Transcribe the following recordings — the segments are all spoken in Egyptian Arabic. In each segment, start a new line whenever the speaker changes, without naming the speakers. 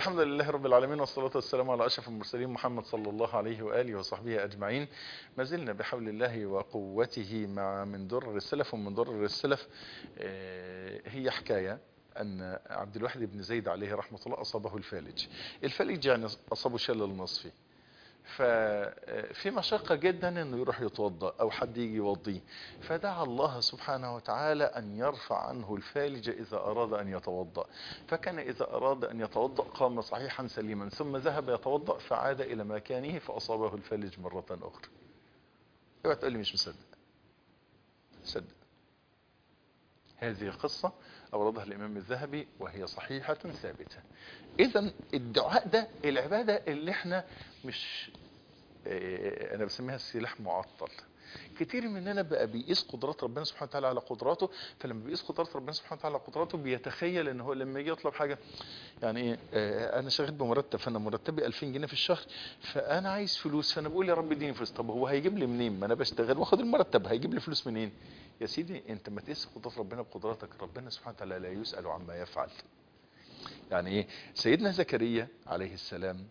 الحمد لله رب العالمين والصلاة والسلام على أشرف المرسلين محمد صلى الله عليه وآله وصحبه أجمعين ما زلنا بحول الله وقوته مع من درر السلف ومن درر السلف آه، هي حكاية أن عبد الواحد بن زيد عليه رحمة الله أصابه الفالج الفالج يعني أصابه شلل نصفي ففي مشقة جدا انه يروح يتوضا او حد يجي يوضيه فدعا الله سبحانه وتعالى ان يرفع عنه الفالج اذا اراد ان يتوضا فكان اذا اراد ان يتوضا قام صحيحا سليما ثم ذهب يتوضا فعاد الى مكانه فاصابه الفالج مرة اخرى اوعى تقول لي مش مصدق صدق هذه قصة أوردها الإمام الذهبي وهي صحيحة ثابتة إذا الدعاء ده العبادة اللي احنا مش اه أنا بسميها السلاح معطل كتير مننا بقى بيقيس قدرات ربنا سبحانه وتعالى على قدراته فلما بيقيس قدرات ربنا سبحانه وتعالى على قدراته بيتخيل ان هو لما يجي يطلب حاجه يعني ايه اه انا شغال بمرتب فانا مرتبي 2000 جنيه في الشهر فانا عايز فلوس فانا بقول يا رب اديني فلوس طب هو هيجيب لي منين ما انا بشتغل واخد المرتب هيجيب لي فلوس منين يا سيدي انت ما تقيس قدرات ربنا بقدراتك ربنا سبحانه وتعالى لا يسأل عما يفعل يعني ايه سيدنا زكريا عليه السلام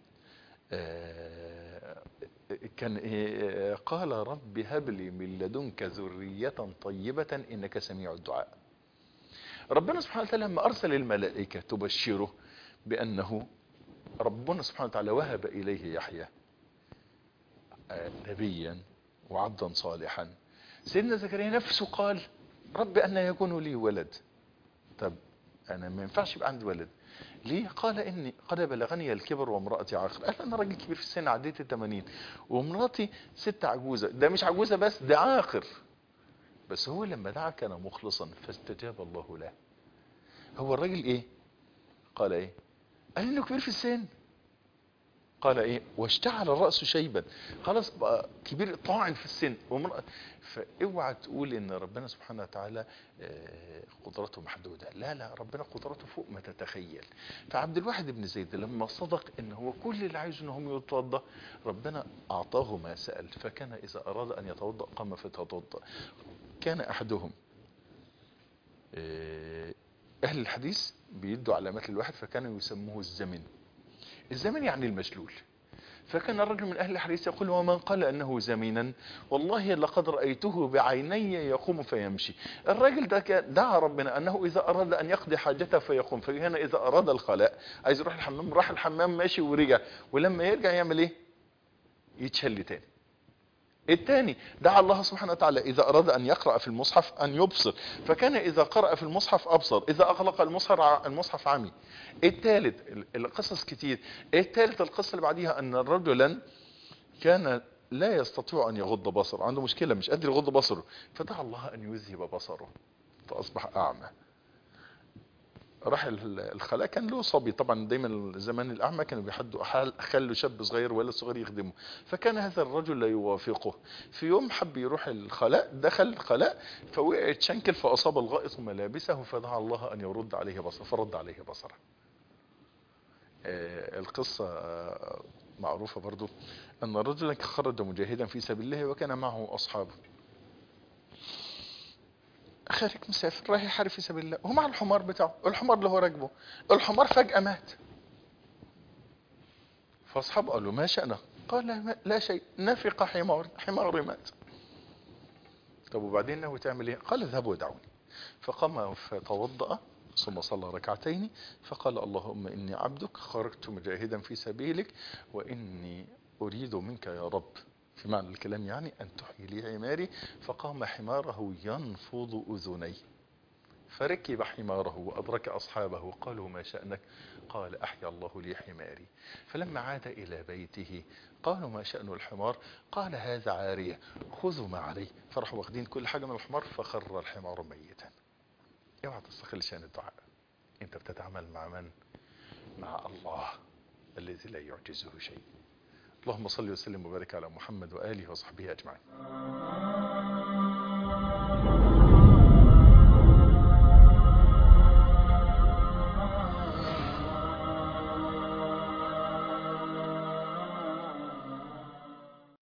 آه كان إيه قال رب هب لي من لدنك ذرية طيبة انك سميع الدعاء ربنا سبحانه وتعالى لما ارسل الملائكة تبشره بانه ربنا سبحانه وتعالى وهب اليه يحيى آه نبيا وعبدا صالحا سيدنا زكريا نفسه قال رب أن يكون لي ولد طب أنا ما ينفعش يبقى عندي ولد ليه قال إني قد بلغني الكبر وامرأتي عاقر قال أنا راجل كبير في السن عديت الثمانين وامرأتي ست عجوزة ده مش عجوزة بس ده عاقر بس هو لما دعا كان مخلصا فاستجاب الله له هو الراجل ايه قال ايه قال انه كبير في السن قال ايه واشتعل الرأس شيبا خلاص بقى كبير طاعن في السن ومرأة فاوعى تقول ان ربنا سبحانه وتعالى قدرته محدودة لا لا ربنا قدرته فوق ما تتخيل فعبد الواحد بن زيد لما صدق ان هو كل اللي عايزه ان هم يتوضا ربنا اعطاه ما سأل فكان اذا اراد ان يتوضا قام فتوضا كان احدهم اهل الحديث بيدوا علامات الواحد فكانوا يسموه الزمن الزمن يعني المشلول فكان الرجل من أهل الحديث يقول ومن قال أنه زمينا والله لقد رأيته بعيني يقوم فيمشي الراجل ده دعا ربنا أنه إذا أراد أن يقضي حاجته فيقوم فهنا إذا أراد الخلاء عايز يروح الحمام راح الحمام ماشي ورجع ولما يرجع يعمل إيه يتشل تاني الثاني دعا الله سبحانه وتعالى إذا أراد أن يقرأ في المصحف أن يبصر فكان إذا قرأ في المصحف أبصر إذا أغلق المصحف المصحف عمي الثالث القصص كتير الثالث القصة اللي بعديها أن رجلا كان لا يستطيع أن يغض بصره عنده مشكلة مش قادر يغض بصره فدعا الله أن يذهب بصره فأصبح أعمى راح الخلاء كان له صبي طبعا دايما زمان الاعمى كانوا بيحدوا خلوا شاب صغير ولا صغير يخدمه فكان هذا الرجل لا يوافقه في يوم حب يروح الخلاء دخل الخلاء فوقع شنكل فاصاب الغائط ملابسه فدعا الله ان يرد عليه بصره فرد عليه بصره آه القصة آه معروفة برضو ان رجلا خرج مجاهدا في سبيل الله وكان معه اصحابه خارج مسافر رايح يحارب في سبيل الله ومع الحمار بتاعه الحمار اللي هو راكبه الحمار فجأة مات فاصحابه قالوا ما شأنه قال لا شيء نفق حمار حمار مات طب وبعدين ناوي تعمل ايه قال اذهبوا ودعوني فقام فتوضأ ثم صلى ركعتين فقال اللهم إني عبدك خرجت مجاهدا في سبيلك وإني أريد منك يا رب في معنى الكلام يعني أن تحيي لي حماري فقام حماره ينفض أذنيه فركب حماره وأدرك أصحابه وقالوا ما شأنك قال أحيا الله لي حماري فلما عاد إلى بيته قالوا ما شأن الحمار قال هذا عارية خذوا ما عليه فراحوا واخدين كل حاجة من الحمار فخر الحمار ميتا اوعى تستقل شأن الدعاء انت بتتعامل مع من مع الله الذي لا يعجزه شيء اللهم صل وسلم وبارك على محمد وآله وصحبه أجمعين